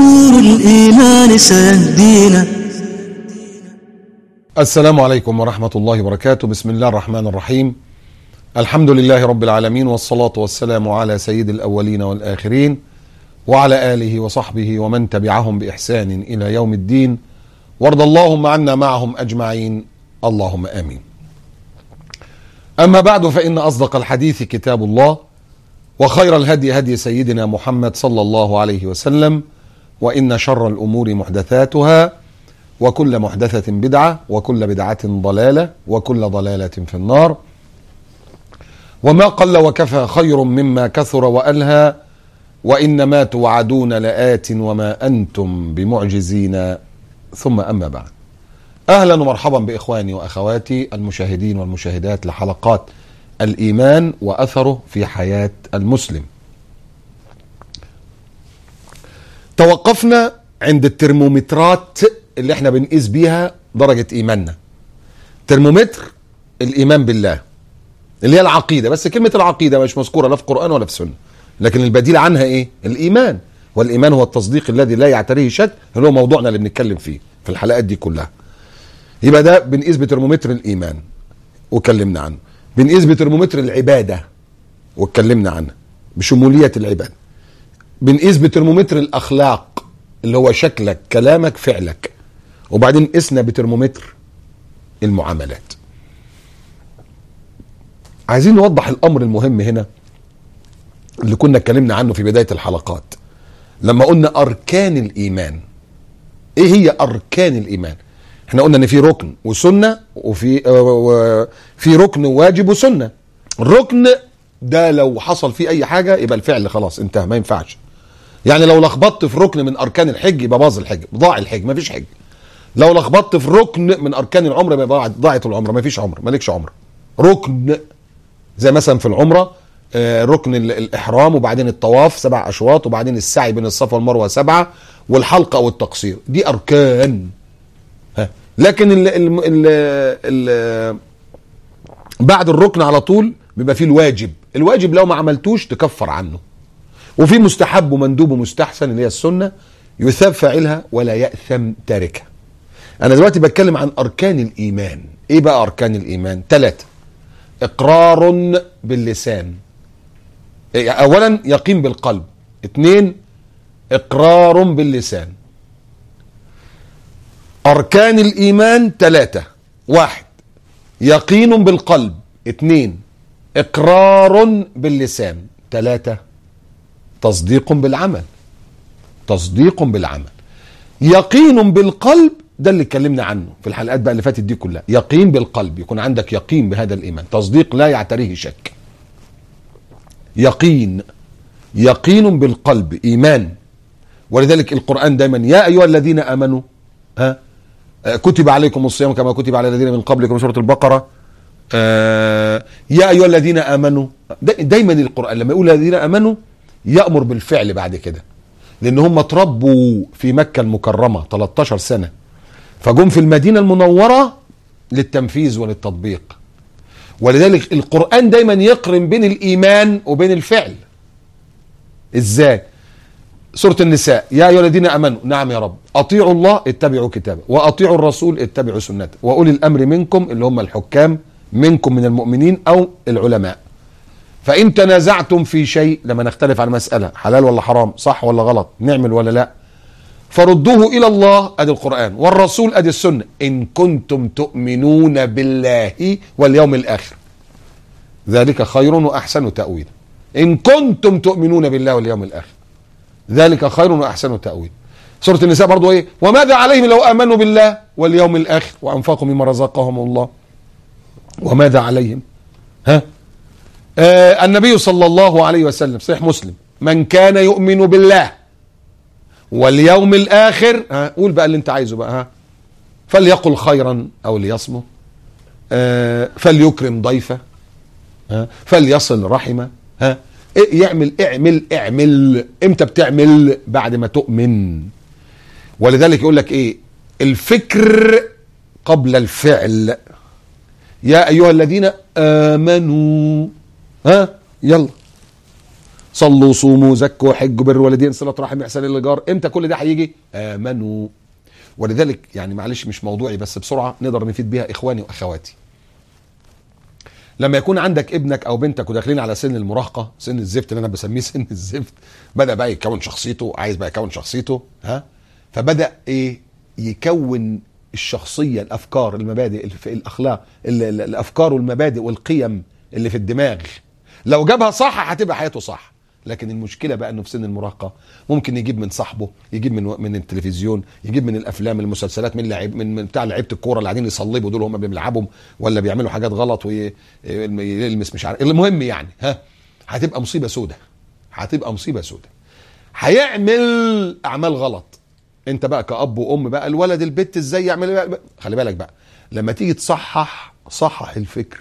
نور الإيمان سيهدينا السلام عليكم ورحمة الله وبركاته بسم الله الرحمن الرحيم الحمد لله رب العالمين والصلاة والسلام على سيد الأولين والآخرين وعلى آله وصحبه ومن تبعهم بإحسان إلى يوم الدين وارض اللهم عنا معهم أجمعين اللهم آمين أما بعد فإن أصدق الحديث كتاب الله وخير الهدي هدي سيدنا محمد صلى الله عليه وسلم وإن شر الأمور محدثاتها وكل محدثة بدعة وكل بدعة ضلالة وكل ضلالة في النار وما قل وكفى خير مما كثر وألهى وإنما توعدون لآت وما أنتم بمعجزين ثم أما بعد أهلا ومرحبا بإخواني وأخواتي المشاهدين والمشاهدات لحلقات الإيمان وأثره في حياة المسلم توقفنا عند الترمومترات اللي احنا بنقيس بيها درجة إيماننا ترمومتر الإيمان بالله اللي هي العقيدة بس كلمة العقيدة مش مذكورة لا في القرآن ولا في السنة لكن البديل عنها ايه الإيمان والإيمان هو التصديق الذي لا يعتريه شك اللي هو موضوعنا اللي بنتكلم فيه في الحلقات دي كلها يبقى ده بنقيس بترمومتر الإيمان وكلمنا عنه بنقيس بترمومتر العبادة واتكلمنا عنها بشمولية العبادة بنقيس بترمومتر الأخلاق اللي هو شكلك كلامك فعلك وبعدين قسنا بترمومتر المعاملات عايزين نوضح الامر المهم هنا اللي كنا اتكلمنا عنه في بدايه الحلقات لما قلنا اركان الايمان ايه هي اركان الايمان احنا قلنا ان في ركن وسنه وفي آه في ركن واجب وسنه الركن ده لو حصل فيه اي حاجه يبقى الفعل خلاص انتهى ما ينفعش يعني لو لخبطت في ركن من اركان الحج يبقى باظ الحج ضاع الحج ما فيش حج لو لخبطت في ركن من اركان العمره يبقى ضاعت العمره ما فيش عمره مالكش عمره ركن زي مثلا في العمره آه، ركن ال- الاحرام وبعدين الطواف سبع اشواط وبعدين السعي بين الصفا والمروه سبعه والحلقه او التقصير دي اركان ها لكن ال ال ال ال بعد الركن على طول بيبقى فيه الواجب الواجب لو ما عملتوش تكفر عنه وفي مستحب ومندوب ومستحسن اللي هي السنه يثاب فاعلها ولا ياثم تاركها انا دلوقتي بتكلم عن اركان الايمان ايه بقى اركان الايمان ثلاثه اقرار باللسان إيه، اولا يقين بالقلب اثنين اقرار باللسان اركان الايمان ثلاثه واحد يقين بالقلب اثنين اقرار باللسان ثلاثه تصديق بالعمل تصديق بالعمل يقين بالقلب ده اللي اتكلمنا عنه في الحلقات بقى اللي فاتت دي كلها يقين بالقلب يكون عندك يقين بهذا الايمان تصديق لا يعتريه شك يقين يقين بالقلب ايمان ولذلك القران دايما يا ايها الذين امنوا ها آه، كتب عليكم الصيام كما كتب على الذين من قبلكم سوره البقره آه، يا ايها الذين امنوا دا- دايما القران لما يقول الذين امنوا يامر بالفعل بعد كده لان هم اتربوا في مكه المكرمه 13 سنه فجم في المدينه المنوره للتنفيذ وللتطبيق ولذلك القران دايما يقرن بين الايمان وبين الفعل ازاي سورة النساء يا أيها الذين آمنوا نعم يا رب أطيعوا الله اتبعوا كتابه وأطيعوا الرسول اتبعوا سنته وأولي الأمر منكم اللي هم الحكام منكم من المؤمنين أو العلماء فإن تنازعتم في شيء لما نختلف على مسألة حلال ولا حرام صح ولا غلط نعمل ولا لا فردوه إلى الله أدي القرآن والرسول أدي السنة إن كنتم تؤمنون بالله واليوم الآخر ذلك خير وأحسن تأويلا إن كنتم تؤمنون بالله واليوم الآخر ذلك خير واحسن تاويل سوره النساء برضو ايه وماذا عليهم لو امنوا بالله واليوم الاخر وانفقوا مما رزقهم الله وماذا عليهم ها آه النبي صلى الله عليه وسلم صحيح مسلم من كان يؤمن بالله واليوم الاخر ها قول بقى اللي انت عايزه بقى ها فليقل خيرا او ليصمت آه فليكرم ضيفه ها فليصل رحمه ها إيه يعمل اعمل اعمل امتى بتعمل بعد ما تؤمن ولذلك يقول لك ايه الفكر قبل الفعل يا ايها الذين امنوا ها يلا صلوا صوموا زكوا حجوا بر والدين صله رحم احسان للجار امتى كل ده هيجي امنوا ولذلك يعني معلش مش موضوعي بس بسرعه نقدر نفيد بيها اخواني واخواتي لما يكون عندك ابنك او بنتك وداخلين على سن المراهقه سن الزفت اللي انا بسميه سن الزفت بدا بقى يكون شخصيته عايز بقى يكون شخصيته ها فبدا ايه يكون الشخصيه الافكار المبادئ الف- الاخلاق ال- ال- الافكار والمبادئ والقيم اللي في الدماغ لو جابها صح هتبقى حياته صح لكن المشكله بقى انه في سن المراهقه ممكن يجيب من صاحبه يجيب من من التلفزيون يجيب من الافلام المسلسلات من لعيب من, من بتاع لعيبه الكوره اللي قاعدين يصلبوا دول هم بيلعبهم ولا بيعملوا حاجات غلط ويلمس مش عارف المهم يعني ها هتبقى مصيبه سودة هتبقى مصيبه سودة هيعمل اعمال غلط انت بقى كاب وام بقى الولد البت ازاي يعمل إيه بقى خلي بالك بقى لما تيجي تصحح صحح الفكر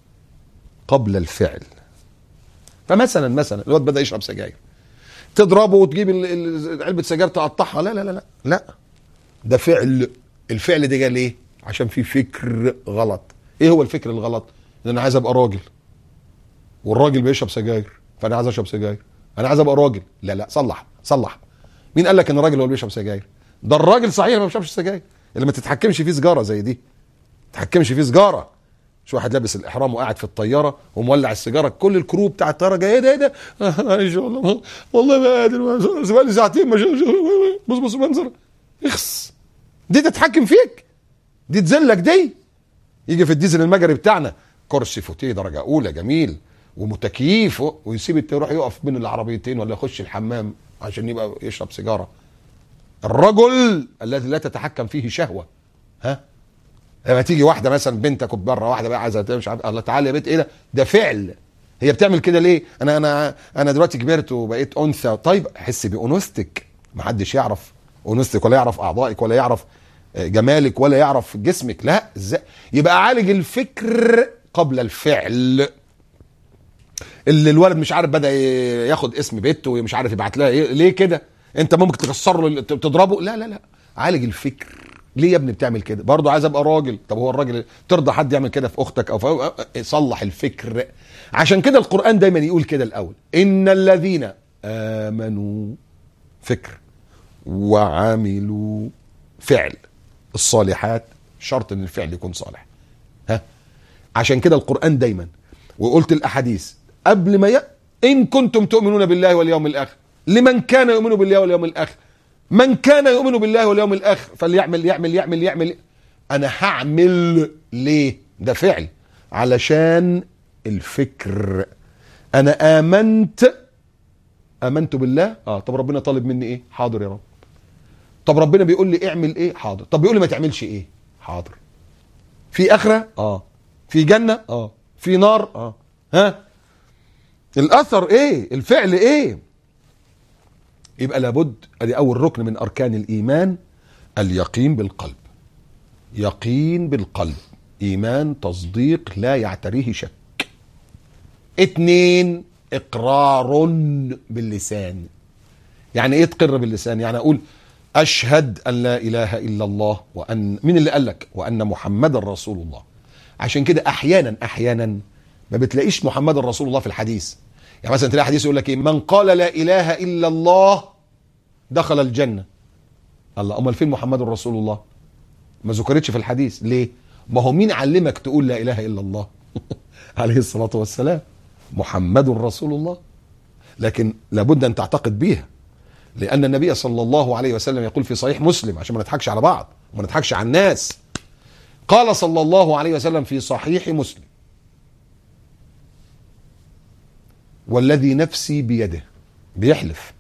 قبل الفعل فمثلا مثلا الواد بدا يشرب سجاير تضربه وتجيب ال- ال- علبه سجاير تقطعها لا لا لا لا لا ده فعل الفعل ده جه ليه عشان في فكر غلط ايه هو الفكر الغلط ان انا عايز ابقى راجل والراجل بيشرب سجاير فانا عايز اشرب سجاير انا عايز ابقى راجل لا لا صلح صلح مين قال لك ان الراجل هو اللي بيشرب سجاير ده الراجل صحيح ما بيشربش سجاير اللي ما تتحكمش فيه سجاره زي دي تتحكمش فيه سجاره مش واحد لابس الاحرام وقاعد في الطياره ومولع السيجاره كل الكرو بتاع الطياره جاي ايه ده ايه ده ان شاء الله والله ما قادر بقى لي ساعتين ما شاء- بص بص منظر اخس دي تتحكم فيك دي تذلك دي يجي في الديزل المجري بتاعنا كرسي فوتيه درجه اولى جميل ومتكييف و- ويسيب الت- يروح يقف بين العربيتين ولا يخش الحمام عشان يبقى يشرب سيجاره الرجل الذي لا تتحكم فيه شهوه ها لما تيجي واحده مثلا بنتك بره واحده بقى عايزه مش عارف الله تعالى يا بنت ايه ده ده فعل هي بتعمل كده ليه انا انا انا دلوقتي كبرت وبقيت انثى طيب حس بانوثتك ما حدش يعرف انوثتك ولا يعرف اعضائك ولا يعرف آه، جمالك ولا يعرف جسمك لا ازاي يبقى عالج الفكر قبل الفعل اللي الولد مش عارف بدا ي- ياخد اسم بنته ومش عارف يبعت لها ايه ليه كده انت ممكن تكسر له تضربه لا لا لا عالج الفكر ليه يا ابني بتعمل كده برضه عايز ابقى راجل طب هو الراجل ترضى حد يعمل كده في اختك او في صلح الفكر عشان كده القران دايما يقول كده الاول ان الذين امنوا فكر وعملوا فعل الصالحات شرط ان الفعل يكون صالح ها عشان كده القرآن دايما وقلت الأحاديث قبل ما ي... إن كنتم تؤمنون بالله واليوم الآخر لمن كان يؤمن بالله واليوم الآخر من كان يؤمن بالله واليوم الآخر فليعمل يعمل يعمل يعمل أنا هعمل ليه ده فعل علشان الفكر أنا آمنت آمنت بالله آه طب ربنا طالب مني إيه حاضر يا رب طب ربنا بيقول لي اعمل ايه حاضر طب بيقول لي ما تعملش ايه حاضر في اخره اه في جنه اه في نار اه ها الاثر ايه الفعل ايه يبقى لابد ادي اول ركن من اركان الايمان اليقين بالقلب يقين بالقلب ايمان تصديق لا يعتريه شك اتنين اقرار باللسان يعني ايه تقر باللسان يعني اقول اشهد ان لا اله الا الله وان مين اللي قال لك وان محمدا رسول الله عشان كده احيانا احيانا ما بتلاقيش محمد رسول الله في الحديث يعني مثلا تلاقي حديث يقول لك ايه من قال لا اله الا الله دخل الجنه الله امال فين محمد رسول الله ما ذكرتش في الحديث ليه ما هو مين علمك تقول لا اله الا الله عليه الصلاه والسلام محمد رسول الله لكن لابد ان تعتقد بيها لان النبي صلى الله عليه وسلم يقول في صحيح مسلم عشان ما نضحكش على بعض وما نضحكش على الناس قال صلى الله عليه وسلم في صحيح مسلم والذي نفسي بيده بيحلف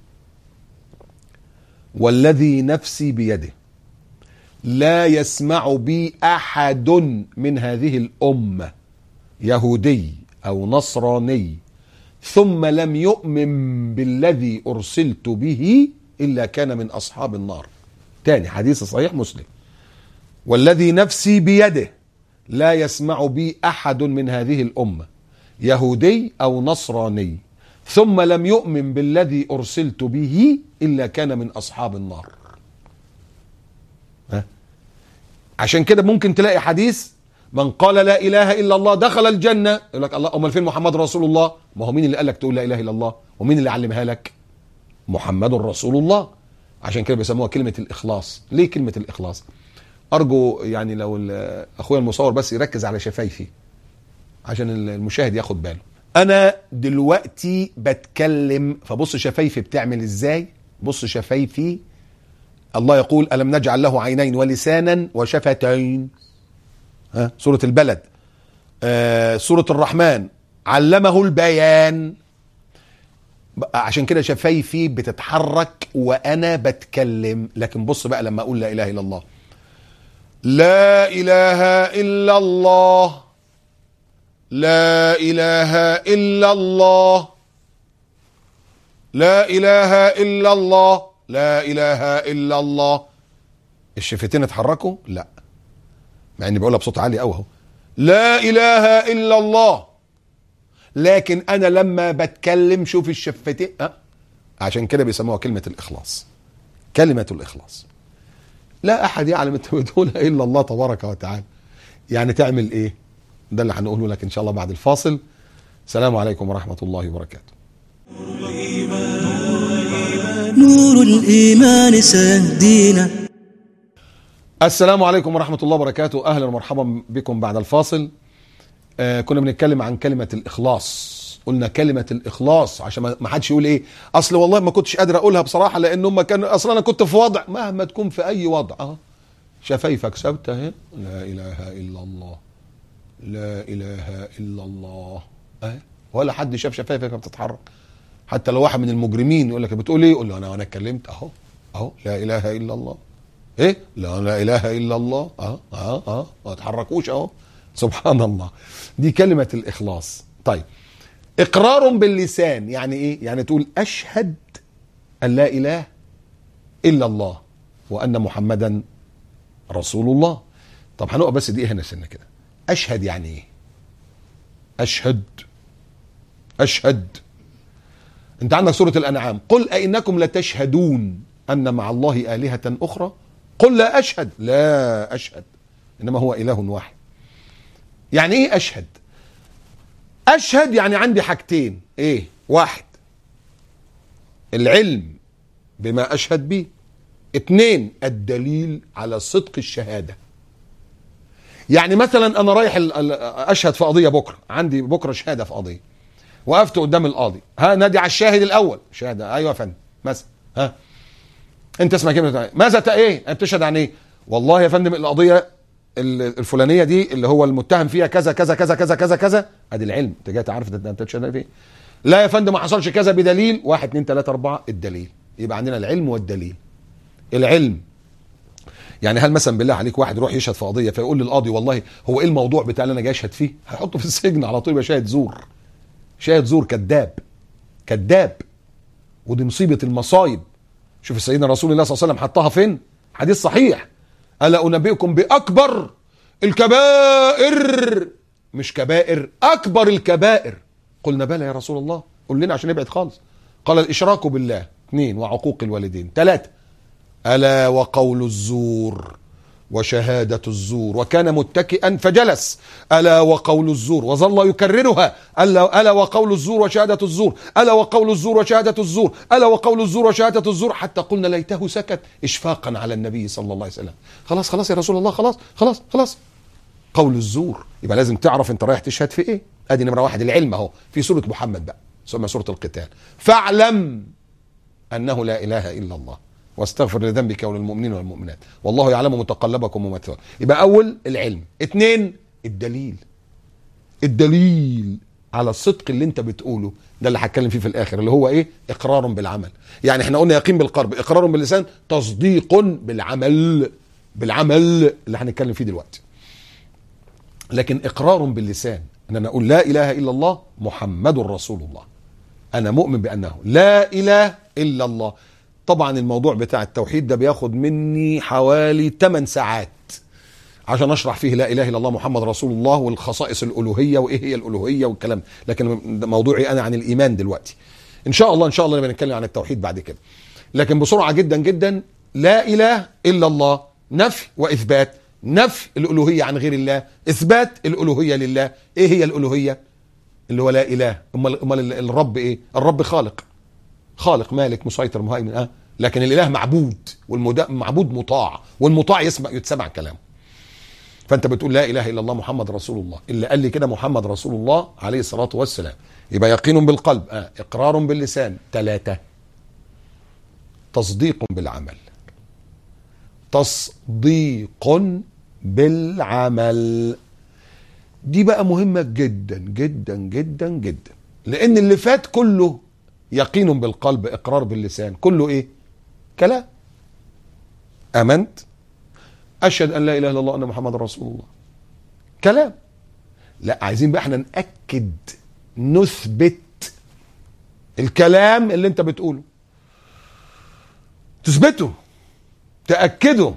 والذي نفسي بيده لا يسمع بي احد من هذه الامه يهودي او نصراني ثم لم يؤمن بالذي ارسلت به الا كان من اصحاب النار تاني حديث صحيح مسلم والذي نفسي بيده لا يسمع بي احد من هذه الامه يهودي او نصراني ثم لم يؤمن بالذي ارسلت به الا كان من اصحاب النار ها؟ عشان كده ممكن تلاقي حديث من قال لا اله الا الله دخل الجنه يقول لك الله امال فين محمد رسول الله ما هو مين اللي قال لك تقول لا اله الا الله ومين اللي علمها لك محمد رسول الله عشان كده بيسموها كلمه الاخلاص ليه كلمه الاخلاص ارجو يعني لو ال- اخويا المصور بس يركز على شفايفي عشان المشاهد ياخد باله انا دلوقتي بتكلم فبص شفايفي بتعمل ازاي بص شفايفي الله يقول الم نجعل له عينين ولسانا وشفتين ها سوره البلد آه سوره الرحمن علمه البيان بقى عشان كده شفايفي بتتحرك وانا بتكلم لكن بص بقى لما اقول لا اله الا الله لا اله الا الله لا اله الا الله لا اله الا الله لا اله الا الله الشفتين اتحركوا لا مع اني بقولها بصوت عالي قوي اهو لا اله الا الله لكن انا لما بتكلم شوف الشفتين أه؟ عشان كده بيسموها كلمه الاخلاص كلمه الاخلاص لا احد يعلم انت بتقولها الا الله تبارك وتعالى يعني تعمل ايه ده اللي هنقوله لك ان شاء الله بعد الفاصل السلام عليكم ورحمه الله وبركاته نور الإيمان سيهدينا السلام عليكم ورحمة الله وبركاته أهلا ومرحبا بكم بعد الفاصل آه كنا بنتكلم عن كلمة الإخلاص قلنا كلمة الإخلاص عشان ما ما حدش يقول إيه أصل والله ما كنتش قادر أقولها بصراحة لأن هم كان أصلا أنا كنت في وضع مهما تكون في أي وضع أه شفايفك ثابتة أهي لا إله إلا الله لا إله إلا الله أهي ولا حد شاف شفايفك بتتحرك حتى لو واحد من المجرمين يقول لك بتقول ايه؟ يقول له انا وانا اتكلمت اهو اهو لا اله الا الله ايه؟ لا لا اله الا الله اه اه اه ما تحركوش اهو سبحان الله دي كلمة الإخلاص طيب إقرار باللسان يعني إيه؟ يعني تقول أشهد أن لا إله إلا الله وأن محمدا رسول الله طب هنقف بس دقيقة هنا سنة كده أشهد يعني إيه؟ أشهد أشهد انت عندك سورة الانعام قل ائنكم لتشهدون ان مع الله الهة اخرى قل لا اشهد لا اشهد انما هو اله واحد يعني ايه اشهد اشهد يعني عندي حاجتين ايه واحد العلم بما اشهد به اتنين الدليل على صدق الشهاده يعني مثلا انا رايح ال- ال- اشهد في قضيه بكره عندي بكره شهاده في قضيه وقفت قدام القاضي ها نادي على الشاهد الاول شهاده ايوه يا فندم مثلا ها انت اسمك ايه ماذا تا ايه انت بتشهد عن ايه والله يا فندم القضيه ال- الفلانيه دي اللي هو المتهم فيها كذا كذا كذا كذا كذا كذا ادي العلم انت جاي تعرف ده انت بتشهد في ايه لا يا فندم ما حصلش كذا بدليل واحد اتنين تلاته اربعه الدليل يبقى عندنا العلم والدليل العلم يعني هل مثلا بالله عليك واحد يروح يشهد في قضيه فيقول للقاضي والله هو ايه الموضوع بتاع اللي انا جاي اشهد فيه هيحطه في السجن على طول يبقى شاهد زور شاهد زور كذاب كذاب ودي مصيبه المصايب شوف سيدنا رسول الله صلى الله عليه وسلم حطها فين حديث صحيح الا انبئكم باكبر الكبائر مش كبائر اكبر الكبائر قلنا بلى يا رسول الله قل لنا عشان نبعد خالص قال الاشراك بالله اثنين وعقوق الوالدين ثلاثه الا وقول الزور وشهادة الزور وكان متكئا فجلس ألا وقول الزور وظل يكررها ألا, ألا وقول الزور وشهادة الزور ألا وقول الزور وشهادة الزور ألا وقول الزور وشهادة الزور حتى قلنا ليته سكت إشفاقا على النبي صلى الله عليه وسلم خلاص خلاص يا رسول الله خلاص خلاص خلاص قول الزور يبقى لازم تعرف انت رايح تشهد في ايه ادي نمره واحد العلم اهو في سوره محمد بقى ثم سوره القتال فاعلم انه لا اله الا الله واستغفر لذنبك وللمؤمنين والمؤمنات والله يعلم متقلبكم ومثواكم يبقى اول العلم اتنين الدليل الدليل على الصدق اللي انت بتقوله ده اللي هتكلم فيه في الاخر اللي هو ايه اقرار بالعمل يعني احنا قلنا يقين بالقلب اقرار باللسان تصديق بالعمل بالعمل اللي هنتكلم فيه دلوقتي لكن اقرار باللسان ان انا اقول لا اله الا الله محمد رسول الله انا مؤمن بانه لا اله الا الله طبعا الموضوع بتاع التوحيد ده بياخد مني حوالي 8 ساعات عشان اشرح فيه لا اله الا الله محمد رسول الله والخصائص الالوهيه وايه هي الالوهيه والكلام لكن ده موضوعي انا عن الايمان دلوقتي ان شاء الله ان شاء الله نبقى نتكلم عن التوحيد بعد كده لكن بسرعه جدا جدا لا اله الا الله نفي واثبات نفي الالوهيه عن غير الله اثبات الالوهيه لله ايه هي الالوهيه اللي هو لا اله امال امال الرب ايه الرب خالق خالق مالك مسيطر مهيمن اه لكن الاله معبود والمعبود مطاع والمطاع يسمع يتسمع كلامه فانت بتقول لا اله الا الله محمد رسول الله اللي قال لي كده محمد رسول الله عليه الصلاه والسلام يبقى يقين بالقلب آه. اقرار باللسان ثلاثه تصديق بالعمل تصديق بالعمل دي بقى مهمة جدا جدا جدا جدا لأن اللي فات كله يقين بالقلب إقرار باللسان كله إيه كلام آمنت أشهد أن لا إله إلا الله أن محمد رسول الله كلام لا عايزين بقى احنا نأكد نثبت الكلام اللي انت بتقوله تثبته تأكده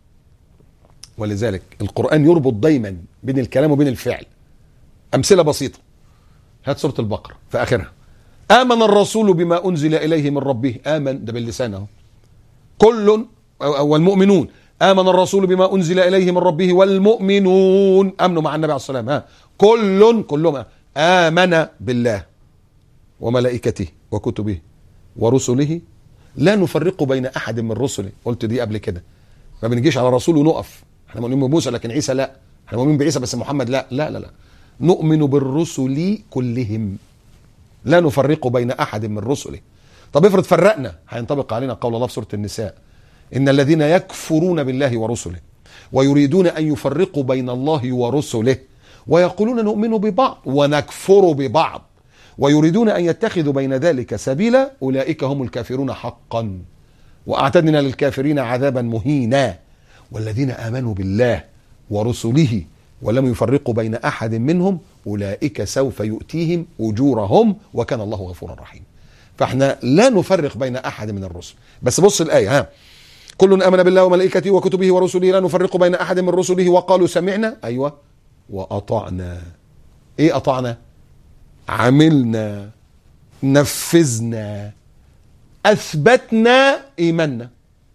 ولذلك القرآن يربط دايما بين الكلام وبين الفعل أمثلة بسيطة هات سورة البقرة في آخرها آمن الرسول بما أنزل إليه من ربه آمن ده باللسان أهو كل والمؤمنون آمن الرسول بما أنزل إليه من ربه والمؤمنون أمنوا مع النبي عليه الصلاة والسلام ها كل كلهم آمن بالله وملائكته وكتبه ورسله لا نفرق بين أحد من رسله قلت دي قبل كده ما بنجيش على رسول ونقف احنا مؤمنين بموسى لكن عيسى لا احنا مؤمنين بعيسى بس محمد لا لا لا لا نؤمن بالرسل كلهم لا نفرق بين احد من رسله طب افرض فرقنا هينطبق علينا قول الله في سوره النساء ان الذين يكفرون بالله ورسله ويريدون ان يفرقوا بين الله ورسله ويقولون نؤمن ببعض ونكفر ببعض ويريدون ان يتخذوا بين ذلك سبيلا اولئك هم الكافرون حقا واعتدنا للكافرين عذابا مهينا والذين امنوا بالله ورسله ولم يفرقوا بين احد منهم اولئك سوف يؤتيهم اجورهم وكان الله غفورا رحيما فاحنا لا نفرق بين احد من الرسل بس بص الايه ها كل امن بالله وملائكته وكتبه ورسله لا نفرق بين احد من رسله وقالوا سمعنا ايوه واطعنا ايه اطعنا عملنا نفذنا اثبتنا ايماننا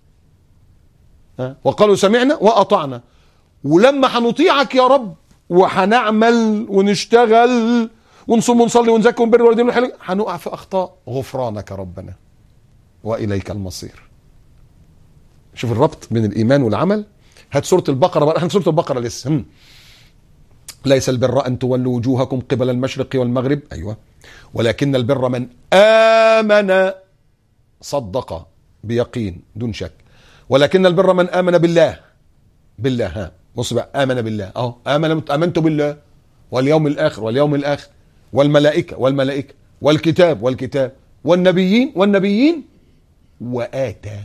ها؟ وقالوا سمعنا واطعنا ولما هنطيعك يا رب وهنعمل ونشتغل ونصوم ونصلي ونزكي ونبر والدين والحلو هنقع في اخطاء غفرانك ربنا واليك المصير شوف الربط بين الايمان والعمل هات سوره البقره بقى احنا سوره البقره لسه هم. ليس البر ان تولوا وجوهكم قبل المشرق والمغرب ايوه ولكن البر من امن صدق بيقين دون شك ولكن البر من امن بالله بالله ها بص بقى امن بالله اهو امن امنت بالله واليوم الاخر واليوم الاخر والملائكه والملائكه والكتاب والكتاب والنبيين والنبيين واتى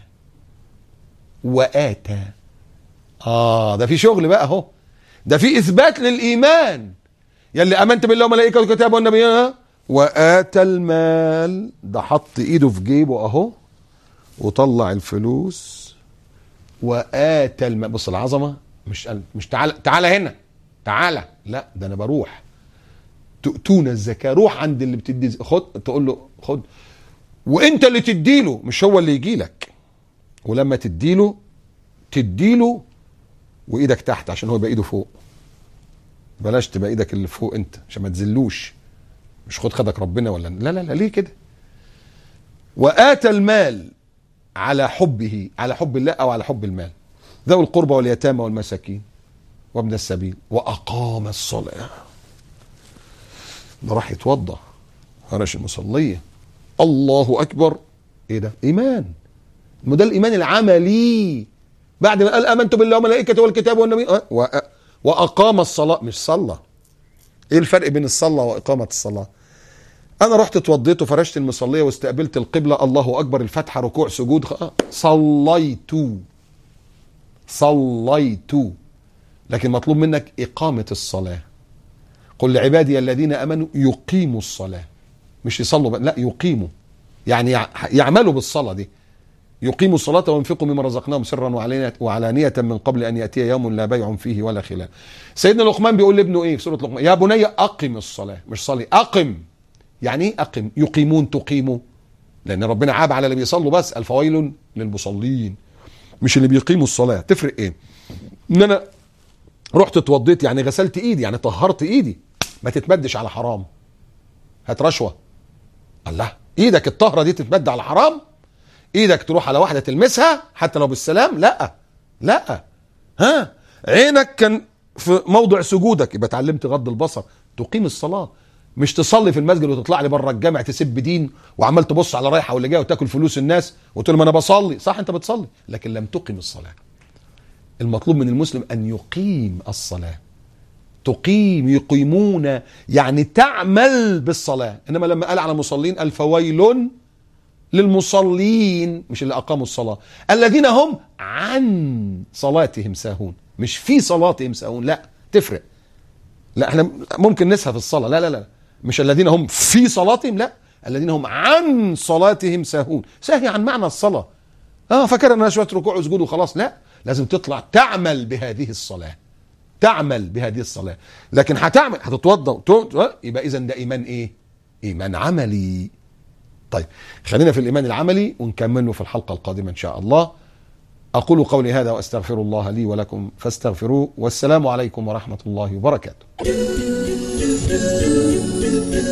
واتى اه ده في شغل بقى اهو ده في اثبات للايمان يلي امنت بالله وملائكته والكتاب والنبيين ها واتى المال ده حط ايده في جيبه اهو وطلع الفلوس واتى المال بص العظمه مش مش تعالى تعالى هنا تعالى لا ده انا بروح تؤتون الزكاه روح عند اللي بتدي خد تقول له خد وانت اللي تديله مش هو اللي يجي لك ولما تديله تديله وايدك تحت عشان هو يبقى ايده فوق بلاش تبقى ايدك اللي فوق انت عشان ما تذلوش مش خد خدك ربنا ولا لا لا لا ليه كده واتى المال على حبه على حب الله او على حب المال ذوي القربى واليتامى والمساكين وابن السبيل واقام الصلاه ده راح يتوضا فرش المصليه الله اكبر ايه ده ايمان ما ده الايمان العملي بعد ما قال امنت بالله وملائكته والكتاب والنبي أه؟ واقام الصلاه مش صلى ايه الفرق بين الصلاه واقامه الصلاه انا رحت اتوضيت وفرشت المصليه واستقبلت القبله الله اكبر الفاتحه ركوع سجود صليت صليت لكن مطلوب منك اقامه الصلاه قل لعبادي الذين امنوا يقيموا الصلاه مش يصلوا لا يقيموا يعني يعملوا بالصلاه دي يقيموا الصلاة وينفقوا مما رزقناهم سرا وعلانية من قبل أن يأتي يوم لا بيع فيه ولا خلاف سيدنا لقمان بيقول لابنه إيه في سورة لقمان يا بني أقم الصلاة مش صلي أقم يعني إيه أقم يقيمون تقيموا لأن ربنا عاب على اللي بيصلوا بس الفويل للمصلين مش اللي بيقيموا الصلاة تفرق إيه إن أنا رحت اتوضيت يعني غسلت ايدي يعني طهرت ايدي ما تتمدش على حرام هات رشوه الله ايدك الطهره دي تتمد على حرام ايدك تروح على واحده تلمسها حتى لو بالسلام لا لا ها عينك كان في موضع سجودك يبقى اتعلمت غض البصر تقيم الصلاه مش تصلي في المسجد وتطلع لي بره الجامع تسب دين وعمال تبص على رايحه واللي جايه وتاكل فلوس الناس وتقول ما انا بصلي صح انت بتصلي لكن لم تقم الصلاه المطلوب من المسلم ان يقيم الصلاه تقيم يقيمون يعني تعمل بالصلاه انما لما قال على المصلين قال فويل للمصلين مش اللي اقاموا الصلاه الذين هم عن صلاتهم ساهون مش في صلاتهم ساهون لا تفرق لا احنا ممكن نسهى في الصلاه لا لا لا مش الذين هم في صلاتهم لا الذين هم عن صلاتهم ساهون ساهي عن معنى الصلاه اه فاكر انها شويه ركوع وسجود وخلاص لا لازم تطلع تعمل بهذه الصلاه تعمل بهذه الصلاه لكن هتعمل هتتوضا وت- يبقى اذا ده ايمان ايه ايمان عملي طيب خلينا في الايمان العملي ونكمله في الحلقه القادمه ان شاء الله اقول قولي هذا واستغفر الله لي ولكم فاستغفروه والسلام عليكم ورحمه الله وبركاته